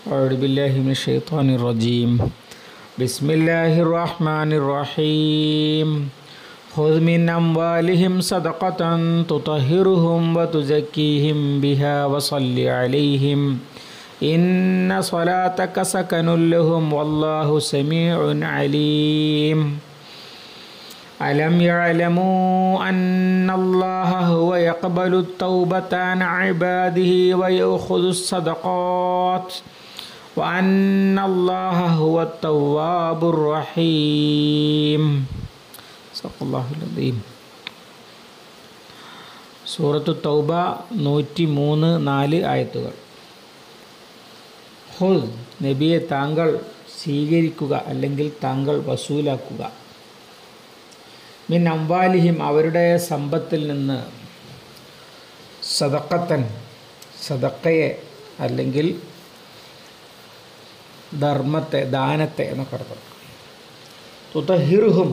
أعوذ بالله من الشيطان الرجيم بسم الله الرحمن الرحيم خذ من أموالهم صدقة تطهرهم وتزكيهم بها وصل عليهم إن صلاتك سكن لهم والله سميع عليم ألم يعلموا أن الله هو يقبل التوبة عن عباده ويأخذ الصدقات وأن الله هو التواب الرحيم صدق الله العظيم സൂറത്തു തൗബ നൂറ്റി മൂന്ന് നാല് ആയത്തുകൾ ഹുൽ നബിയെ താങ്കൾ സ്വീകരിക്കുക അല്ലെങ്കിൽ താങ്കൾ വസൂലാക്കുക മിൻ അംവാലിഹിം അവരുടെ സമ്പത്തിൽ നിന്ന് സദക്കത്തൻ സദക്കയെ അല്ലെങ്കിൽ ധർമ്മത്തെ ദാനത്തെ എന്നൊക്കെ അർത്ഥം തുതഹിറുഹും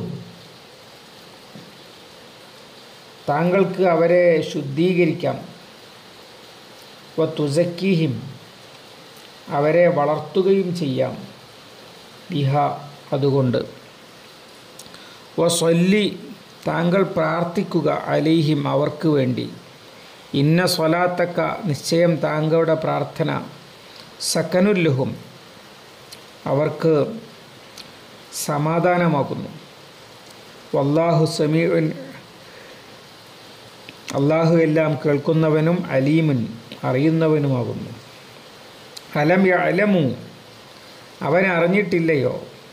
താങ്കൾക്ക് അവരെ ശുദ്ധീകരിക്കാം വ തുസക്കീഹിം അവരെ വളർത്തുകയും ചെയ്യാം ബിഹ അതുകൊണ്ട് വ സൊല്ലി താങ്കൾ പ്രാർത്ഥിക്കുക അലിഹിം അവർക്ക് വേണ്ടി ഇന്ന സ്വലാത്തക്ക നിശ്ചയം താങ്കളുടെ പ്രാർത്ഥന സക്കനുല്ലുഹും അവർക്ക് സമാധാനമാകുന്നു വല്ലാഹു സമീഉൻ അള്ളാഹു എല്ലാം കേൾക്കുന്നവനും അലീമുൻ അറിയുന്നവനുമാകുന്നു അലം അലമു അവൻ അറിഞ്ഞിട്ടില്ലയോ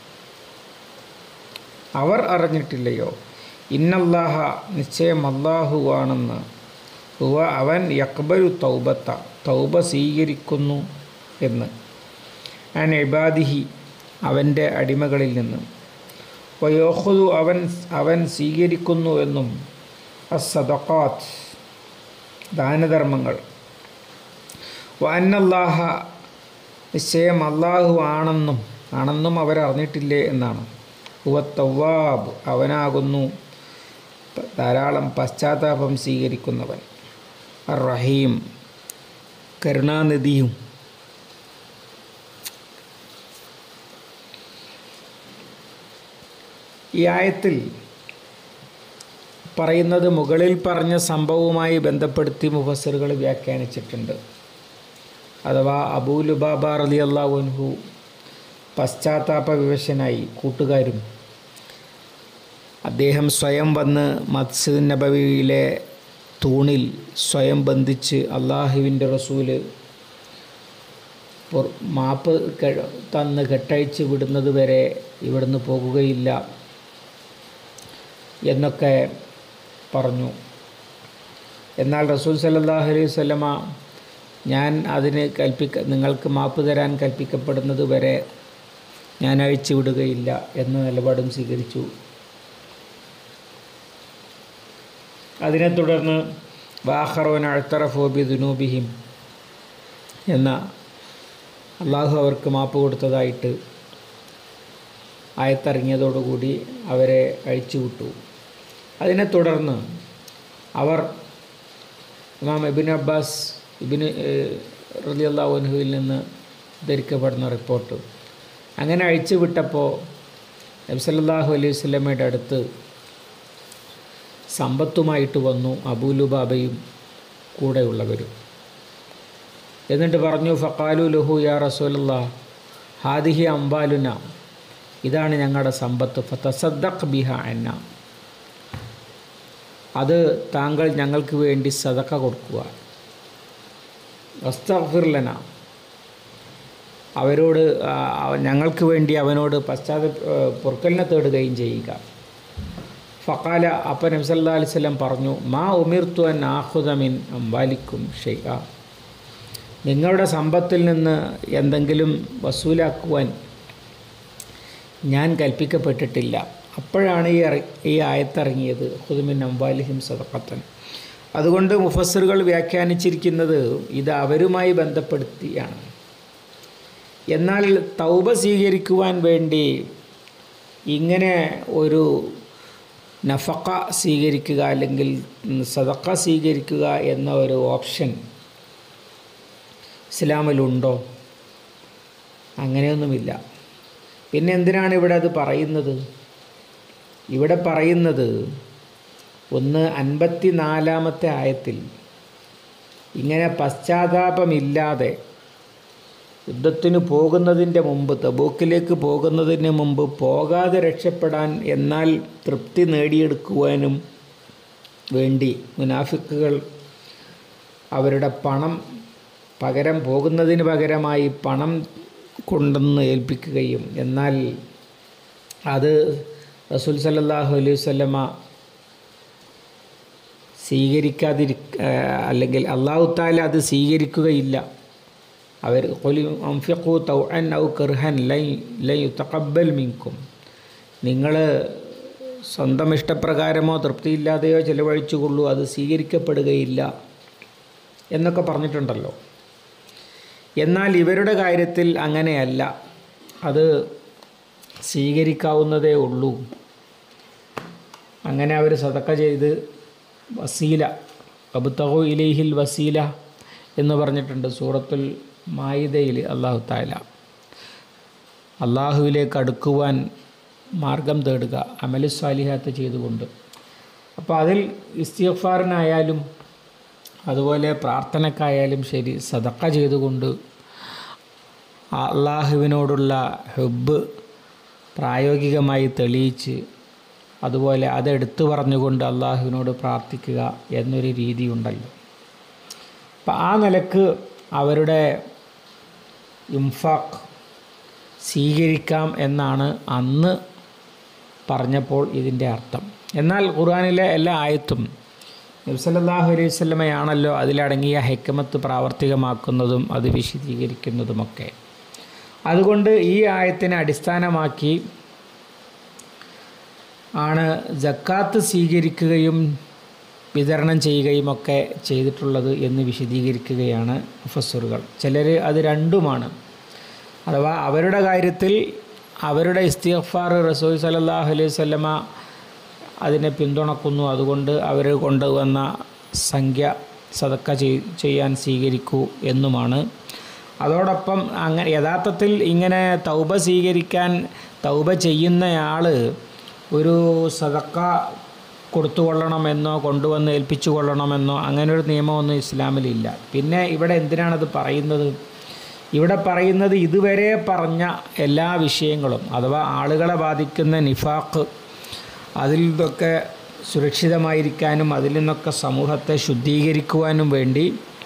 അവർ അറിഞ്ഞിട്ടില്ലയോ ഇന്നല്ലാഹ നിശ്ചയം അള്ളാഹു ആണെന്ന് ഹുവ അവൻ യക്ബരു തൗബത്ത തൗബ സ്വീകരിക്കുന്നു എന്ന് ആൻ ഇബാദിഹി അവൻ്റെ അടിമകളിൽ നിന്ന് വയോഹുദു അവൻ അവൻ സ്വീകരിക്കുന്നു എന്നും അസദക്കാത്ത് ദാനധർമ്മങ്ങൾ വന്നല്ലാഹ നിശ്ചയം അള്ളാഹു ആണെന്നും ആണെന്നും അവരറിഞ്ഞിട്ടില്ലേ എന്നാണ് ഹുവ തവ്വാബ് അവനാകുന്നു ധാരാളം പശ്ചാത്താപം സ്വീകരിക്കുന്നവൻ അർ റഹീം കരുണാനിധിയും ഈ ആയത്തിൽ പറയുന്നത് മുകളിൽ പറഞ്ഞ സംഭവവുമായി ബന്ധപ്പെടുത്തി മുഫസറുകൾ വ്യാഖ്യാനിച്ചിട്ടുണ്ട് അഥവാ അബൂലുബാബ റലി അള്ളാഹുൻഹു പശ്ചാത്താപ വിവശനായി കൂട്ടുകാരും അദ്ദേഹം സ്വയം വന്ന് മത്സ്യദ് നബവിയിലെ തൂണിൽ സ്വയം ബന്ധിച്ച് അള്ളാഹുവിൻ്റെ റസൂല് മാപ്പ് തന്ന് കെട്ടഴിച്ച് വിടുന്നത് വരെ ഇവിടുന്ന് പോകുകയില്ല എന്നൊക്കെ പറഞ്ഞു എന്നാൽ റസൂൽ സല്ലാഹു അലൈഹി സ്വലമ ഞാൻ അതിന് കൽപ്പിക്ക നിങ്ങൾക്ക് മാപ്പ് തരാൻ കൽപ്പിക്കപ്പെടുന്നത് വരെ ഞാൻ അഴിച്ചു വിടുകയില്ല എന്ന നിലപാടും സ്വീകരിച്ചു അതിനെ തുടർന്ന് വാഹറോൻ അഴ്ത്തറഫോബി ദുനൂബിഹിം എന്ന അള്ളാഹു അവർക്ക് മാപ്പ് കൊടുത്തതായിട്ട് ആയത്തിറങ്ങിയതോടുകൂടി അവരെ അഴിച്ചുവിട്ടു അതിനെ തുടർന്ന് അവർ ഇമാം ഇബിൻ അബ്ബാസ് ഇബിന് റലി അള്ളാഹുനുഹുവിൽ നിന്ന് ധരിക്കപ്പെടുന്ന റിപ്പോർട്ട് അങ്ങനെ അഴിച്ചു വിട്ടപ്പോൾ നബ്സല്ലാഹു അലൈഹി സ്വലമയുടെ അടുത്ത് സമ്പത്തുമായിട്ട് വന്നു അബൂലുബാബയും കൂടെയുള്ളവരും എന്നിട്ട് പറഞ്ഞു ഫക്കാലു ലഹു യാ റസൂലല്ല ഹാദിഹി അംബാലുന ഇതാണ് ഞങ്ങളുടെ സമ്പത്ത് ഫതസദ്ദഖ് ബിഹ എന്ന അത് താങ്കൾ ഞങ്ങൾക്ക് വേണ്ടി സദക്ക കൊടുക്കുക വസ്തഫിർലന അവരോട് ഞങ്ങൾക്ക് വേണ്ടി അവനോട് പശ്ചാത്ത പൊറുക്കലിനെ തേടുകയും ചെയ്യുക ഫക്കാല അപ്പൻ നബ്സല്ലാ അലിസ്ലം പറഞ്ഞു മാ ഉമിർത്തു അൻ ആഹുദമിൻ അംബാലിക്കും ഷെയ്ഖ നിങ്ങളുടെ സമ്പത്തിൽ നിന്ന് എന്തെങ്കിലും വസൂലാക്കുവാൻ ഞാൻ കൽപ്പിക്കപ്പെട്ടിട്ടില്ല അപ്പോഴാണ് ഈ ഈ ആയത്തിറങ്ങിയത് ഹുദുമിൻ അംബാലിഹിം സദക്കത്തൻ അതുകൊണ്ട് മുഫസറുകൾ വ്യാഖ്യാനിച്ചിരിക്കുന്നത് ഇത് അവരുമായി ബന്ധപ്പെടുത്തിയാണ് എന്നാൽ തൗബ സ്വീകരിക്കുവാൻ വേണ്ടി ഇങ്ങനെ ഒരു നഫക്ക സ്വീകരിക്കുക അല്ലെങ്കിൽ സദക്ക സ്വീകരിക്കുക എന്ന ഒരു ഓപ്ഷൻ ഇസ്ലാമിലുണ്ടോ അങ്ങനെയൊന്നുമില്ല പിന്നെ എന്തിനാണ് ഇവിടെ അത് പറയുന്നത് ഇവിടെ പറയുന്നത് ഒന്ന് അൻപത്തി നാലാമത്തെ ആയത്തിൽ ഇങ്ങനെ പശ്ചാത്താപമില്ലാതെ യുദ്ധത്തിന് പോകുന്നതിൻ്റെ മുമ്പ് തബൂക്കിലേക്ക് പോകുന്നതിന് മുമ്പ് പോകാതെ രക്ഷപ്പെടാൻ എന്നാൽ തൃപ്തി നേടിയെടുക്കുവാനും വേണ്ടി മുനാഫിക്കുകൾ അവരുടെ പണം പകരം പോകുന്നതിന് പകരമായി പണം കൊണ്ടെന്ന് ഏൽപ്പിക്കുകയും എന്നാൽ അത് റസൂൽ സല്ലല്ലാഹു അലൈഹി വസല്ലമ സ്വീകരിക്കാതിരി അല്ലെങ്കിൽ അള്ളാഹു താല അത് സ്വീകരിക്കുകയില്ല അവർ അംഫിഖു തൗഅൻ ഔ കർഹൻ ലൈ ലൈ തക്കബൽ മിൻകും നിങ്ങൾ സ്വന്തം ഇഷ്ടപ്രകാരമോ തൃപ്തിയില്ലാതെയോ ചിലവഴിച്ചുകൊള്ളൂ അത് സ്വീകരിക്കപ്പെടുകയില്ല എന്നൊക്കെ പറഞ്ഞിട്ടുണ്ടല്ലോ എന്നാൽ ഇവരുടെ കാര്യത്തിൽ അങ്ങനെയല്ല അത് സ്വീകരിക്കാവുന്നതേ ഉള്ളൂ അങ്ങനെ അവർ സതക്ക ചെയ്ത് വസീല അബുത്തഹു ഇലൈഹിൽ വസീല എന്ന് പറഞ്ഞിട്ടുണ്ട് സൂറത്തുൽ മായിദയിൽ അള്ളാഹു താല അള്ളാഹുവിലേക്ക് അടുക്കുവാൻ മാർഗം തേടുക അമലു സ്വാലിഹാത്ത് ചെയ്തുകൊണ്ട് അപ്പോൾ അതിൽ ഇസ്തിഫാറിനായാലും അതുപോലെ പ്രാർത്ഥനക്കായാലും ശരി സദക്ക ചെയ്തുകൊണ്ട് അള്ളാഹുവിനോടുള്ള ഹെബ് പ്രായോഗികമായി തെളിയിച്ച് അതുപോലെ അതെടുത്തു പറഞ്ഞുകൊണ്ട് അള്ളാഹുവിനോട് പ്രാർത്ഥിക്കുക എന്നൊരു രീതിയുണ്ടല്ലോ അപ്പം ആ നിലക്ക് അവരുടെ ഇംഫാഖ് സ്വീകരിക്കാം എന്നാണ് അന്ന് പറഞ്ഞപ്പോൾ ഇതിൻ്റെ അർത്ഥം എന്നാൽ ഖുർആാനിലെ എല്ലാ ആയത്തും നബ്സല്ലാഹു അലൈഹി സ്വല്ലമയാണല്ലോ അതിലടങ്ങിയ ഹെക്കമത്ത് പ്രാവർത്തികമാക്കുന്നതും അത് വിശദീകരിക്കുന്നതുമൊക്കെ അതുകൊണ്ട് ഈ ആയത്തിനെ അടിസ്ഥാനമാക്കി ആണ് ജക്കാത്ത് സ്വീകരിക്കുകയും വിതരണം ചെയ്യുകയും ഒക്കെ ചെയ്തിട്ടുള്ളത് എന്ന് വിശദീകരിക്കുകയാണ് മുഫസ്സറുകൾ ചിലർ അത് രണ്ടുമാണ് അഥവാ അവരുടെ കാര്യത്തിൽ അവരുടെ ഇസ്തിഗ്ഫാർ റസൂൽ സല്ലല്ലാഹു അലൈഹി വസല്ലമ അതിനെ പിന്തുണക്കുന്നു അതുകൊണ്ട് അവർ കൊണ്ടുവന്ന സംഖ്യ സതക്ക ചെയ്യാൻ സ്വീകരിക്കൂ എന്നുമാണ് അതോടൊപ്പം അങ്ങനെ യഥാർത്ഥത്തിൽ ഇങ്ങനെ തൗബ സ്വീകരിക്കാൻ തൗബ ചെയ്യുന്നയാൾ ഒരു സതക്ക കൊടുത്തുകൊള്ളണമെന്നോ കൊണ്ടുവന്ന് ഏൽപ്പിച്ചു കൊള്ളണമെന്നോ അങ്ങനെ ഒരു നിയമമൊന്നും ഇസ്ലാമിലില്ല പിന്നെ ഇവിടെ എന്തിനാണത് പറയുന്നത് ഇവിടെ പറയുന്നത് ഇതുവരെ പറഞ്ഞ എല്ലാ വിഷയങ്ങളും അഥവാ ആളുകളെ ബാധിക്കുന്ന നിഫാഖ് അതിൽ നിന്നൊക്കെ സുരക്ഷിതമായിരിക്കാനും അതിൽ നിന്നൊക്കെ സമൂഹത്തെ ശുദ്ധീകരിക്കുവാനും വേണ്ടി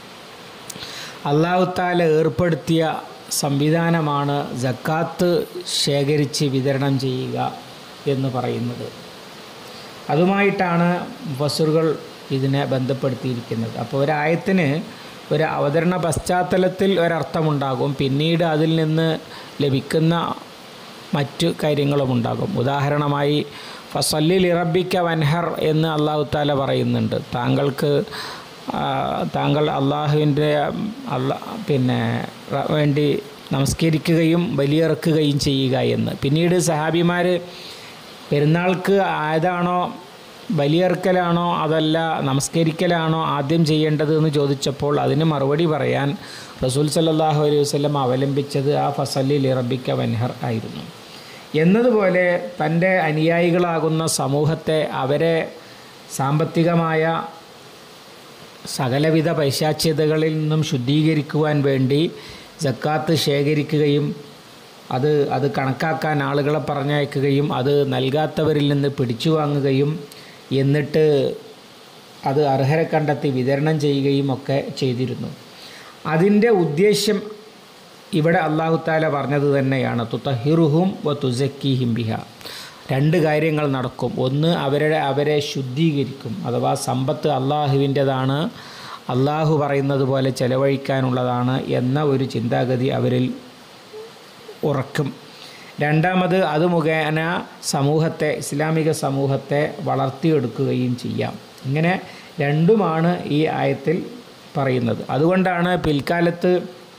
അള്ളാഹുത്താല ഏർപ്പെടുത്തിയ സംവിധാനമാണ് ജക്കാത്ത് ശേഖരിച്ച് വിതരണം ചെയ്യുക എന്ന് പറയുന്നത് അതുമായിട്ടാണ് വസുറുകൾ ഇതിനെ ബന്ധപ്പെടുത്തിയിരിക്കുന്നത് അപ്പോൾ ഒരായത്തിന് ഒരു അവതരണ പശ്ചാത്തലത്തിൽ ഒരർത്ഥമുണ്ടാകും പിന്നീട് അതിൽ നിന്ന് ലഭിക്കുന്ന മറ്റു കാര്യങ്ങളുമുണ്ടാകും ഉദാഹരണമായി ഫസല്ലിൽ ഇറബിക്ക വൻഹർ എന്ന് അള്ളാഹു താല പറയുന്നുണ്ട് താങ്കൾക്ക് താങ്കൾ അള്ളാഹുവിൻ്റെ അള്ള പിന്നെ വേണ്ടി നമസ്കരിക്കുകയും ബലിയിറക്കുകയും ചെയ്യുക എന്ന് പിന്നീട് സഹാബിമാർ പെരുന്നാൾക്ക് ആയതാണോ ബലിയർക്കലാണോ അതല്ല നമസ്കരിക്കലാണോ ആദ്യം ചെയ്യേണ്ടത് എന്ന് ചോദിച്ചപ്പോൾ അതിന് മറുപടി പറയാൻ റസൂൽ സല്ലാഹു അലൈഹി വസ്ലം അവലംബിച്ചത് ആ ഫസലിൽ ഇറബിക്ക വൻഹർ ആയിരുന്നു എന്നതുപോലെ തൻ്റെ അനുയായികളാകുന്ന സമൂഹത്തെ അവരെ സാമ്പത്തികമായ സകലവിധ പൈശാച്യതകളിൽ നിന്നും ശുദ്ധീകരിക്കുവാൻ വേണ്ടി ജക്കാത്ത് ശേഖരിക്കുകയും അത് അത് കണക്കാക്കാൻ ആളുകളെ പറഞ്ഞയക്കുകയും അത് നൽകാത്തവരിൽ നിന്ന് പിടിച്ചു വാങ്ങുകയും എന്നിട്ട് അത് അർഹരെ കണ്ടെത്തി വിതരണം ചെയ്യുകയും ഒക്കെ ചെയ്തിരുന്നു അതിൻ്റെ ഉദ്ദേശ്യം ഇവിടെ അള്ളാഹു താല പറഞ്ഞത് തന്നെയാണ് തുത്തഹിറുഹും വ തുസക്കിഹിം ബിഹ രണ്ട് കാര്യങ്ങൾ നടക്കും ഒന്ന് അവരുടെ അവരെ ശുദ്ധീകരിക്കും അഥവാ സമ്പത്ത് അള്ളാഹുവിൻ്റെതാണ് അള്ളാഹു പറയുന്നത് പോലെ ചെലവഴിക്കാനുള്ളതാണ് എന്ന ഒരു ചിന്താഗതി അവരിൽ ഉറക്കും രണ്ടാമത് അത് മുഖേന സമൂഹത്തെ ഇസ്ലാമിക സമൂഹത്തെ വളർത്തിയെടുക്കുകയും ചെയ്യാം ഇങ്ങനെ രണ്ടുമാണ് ഈ ആയത്തിൽ പറയുന്നത് അതുകൊണ്ടാണ് പിൽക്കാലത്ത്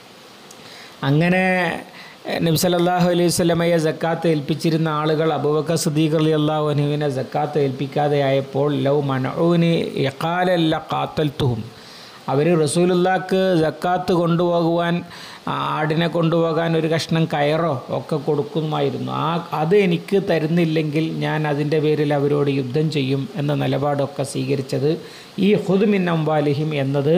അങ്ങനെ നബ്സലല്ലാഹു അലൈഹി സ്വലമയെ ജക്കാത്ത് ഏൽപ്പിച്ചിരുന്ന ആളുകൾ അബുബക്കർ സദീഖ് അലി അള്ളാഹു അനുവിനെ ജക്കാത്ത് ഏൽപ്പിക്കാതെ ആയപ്പോൾ ലവ് മനൂന് യക്കാലല്ല കാത്തൽത്തുഹും അവർ റസൂലുള്ളാക്ക് ജക്കാത്ത് കൊണ്ടുപോകുവാൻ ആ ആടിനെ കൊണ്ടുപോകാൻ ഒരു കഷ്ണം കയറോ ഒക്കെ കൊടുക്കുമായിരുന്നു ആ അത് എനിക്ക് തരുന്നില്ലെങ്കിൽ ഞാൻ അതിൻ്റെ പേരിൽ അവരോട് യുദ്ധം ചെയ്യും എന്ന നിലപാടൊക്കെ സ്വീകരിച്ചത് ഈ ഹുദ്മിൻ അംവാലിഹിം എന്നത്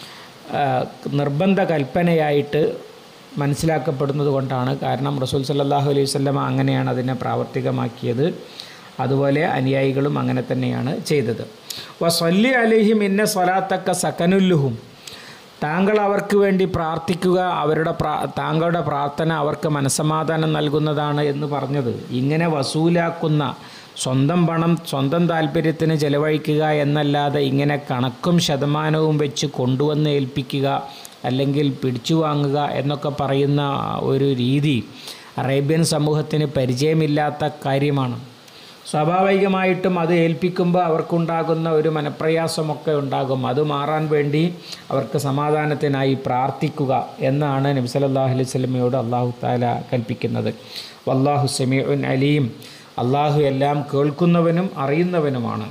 ആ, നിർബന്ധ കൽപ്പനയായിട്ട് മനസ്സിലാക്കപ്പെടുന്നത് കൊണ്ടാണ് കാരണം റസൂൽ സല്ലല്ലാഹു അലൈഹി വസല്ലമ അങ്ങനെയാണ് അതിനെ പ്രാവർത്തികമാക്കിയത് അതുപോലെ അനുയായികളും അങ്ങനെ തന്നെയാണ് ചെയ്തത് വസല്ലി അലൈഹിം ഇന്ന സ്വലാത്തക്ക സക്കനുല്ലുഹും താങ്കൾ അവർക്ക് വേണ്ടി പ്രാർത്ഥിക്കുക അവരുടെ പ്രാ താങ്കളുടെ പ്രാർത്ഥന അവർക്ക് മനസ്സമാധാനം നൽകുന്നതാണ് എന്ന് പറഞ്ഞത് ഇങ്ങനെ വസൂലാക്കുന്ന സ്വന്തം പണം സ്വന്തം താല്പര്യത്തിന് ചെലവഴിക്കുക എന്നല്ലാതെ ഇങ്ങനെ കണക്കും ശതമാനവും വെച്ച് കൊണ്ടുവന്ന് ഏൽപ്പിക്കുക അല്ലെങ്കിൽ പിടിച്ചു വാങ്ങുക എന്നൊക്കെ പറയുന്ന ഒരു രീതി അറേബ്യൻ സമൂഹത്തിന് പരിചയമില്ലാത്ത കാര്യമാണ് സ്വാഭാവികമായിട്ടും അത് ഏൽപ്പിക്കുമ്പോൾ അവർക്കുണ്ടാകുന്ന ഒരു മനപ്രയാസമൊക്കെ ഉണ്ടാകും അത് മാറാൻ വേണ്ടി അവർക്ക് സമാധാനത്തിനായി പ്രാർത്ഥിക്കുക എന്നാണ് നബി സല്ലല്ലാഹു അലൈഹി വസല്ലമയോട് അള്ളാഹു താല കൽപ്പിക്കുന്നത് വല്ലാഹു സമീഉൻ അലീം അള്ളാഹു എല്ലാം കേൾക്കുന്നവനും അറിയുന്നവനുമാണ്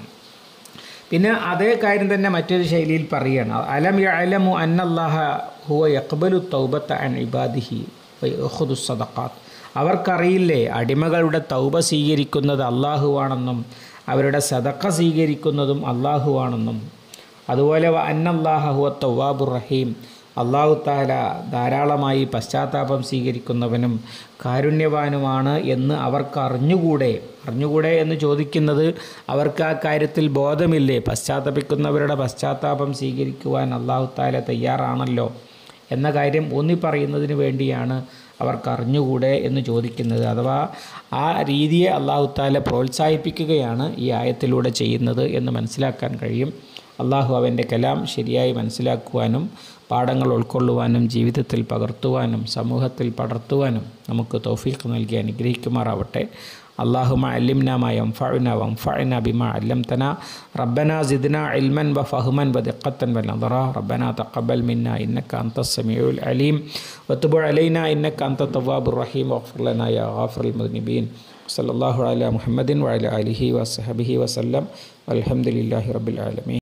പിന്നെ അതേ കാര്യം തന്നെ മറ്റൊരു ശൈലിയിൽ പറയുകയാണ് അലം യഅലമു അന്നല്ലാഹ ഹുവ യഖ്ബലു തൗബത്ത അൻ ഇബാദിഹി വയഖുദു സദഖാത്ത് അവർക്കറിയില്ലേ അടിമകളുടെ തൗബ സ്വീകരിക്കുന്നത് അള്ളാഹുവാണെന്നും അവരുടെ സദഖ സ്വീകരിക്കുന്നതും അള്ളാഹുവാണെന്നും അതുപോലെ വ അന്നല്ലാഹ ഹുവ തൗവാബുർ റഹീം അള്ളാഹു താല ധാരാളമായി പശ്ചാത്താപം സ്വീകരിക്കുന്നവനും കാരുണ്യവാനുമാണ് എന്ന് അവർക്ക് അറിഞ്ഞുകൂടെ അറിഞ്ഞുകൂടെ എന്ന് ചോദിക്കുന്നത് അവർക്ക് ആ കാര്യത്തിൽ ബോധമില്ലേ പശ്ചാത്തപിക്കുന്നവരുടെ പശ്ചാത്താപം സ്വീകരിക്കുവാൻ അള്ളാഹു താല തയ്യാറാണല്ലോ എന്ന കാര്യം ഊന്നി പറയുന്നതിന് വേണ്ടിയാണ് അവർക്ക് അറിഞ്ഞുകൂടെ എന്ന് ചോദിക്കുന്നത് അഥവാ ആ രീതിയെ അള്ളാഹു താല പ്രോത്സാഹിപ്പിക്കുകയാണ് ഈ ആയത്തിലൂടെ ചെയ്യുന്നത് എന്ന് മനസ്സിലാക്കാൻ കഴിയും അള്ളാഹു അവൻ്റെ കലാം ശരിയായി മനസ്സിലാക്കുവാനും പാഠങ്ങൾ ഉൾക്കൊള്ളുവാനും ജീവിതത്തിൽ പകർത്തുവാനും സമൂഹത്തിൽ പടർത്തുവാനും നമുക്ക് തൗഫീഖ് നൽകി അനുഗ്രഹിക്കുമാറാവട്ടെ اللهم علمنا ما ينفعنا وانفعنا بما علمتنا ربنا زدنا علما وفهما ودقة ونظرا ربنا تقبل منا إنك أنت السميع العليم وتب علينا إنك أنت التواب الرحيم واغفر لنا يا غافر المذنبين صلى الله على محمد وعلى آله وصحبه وسلم والحمد لله رب العالمين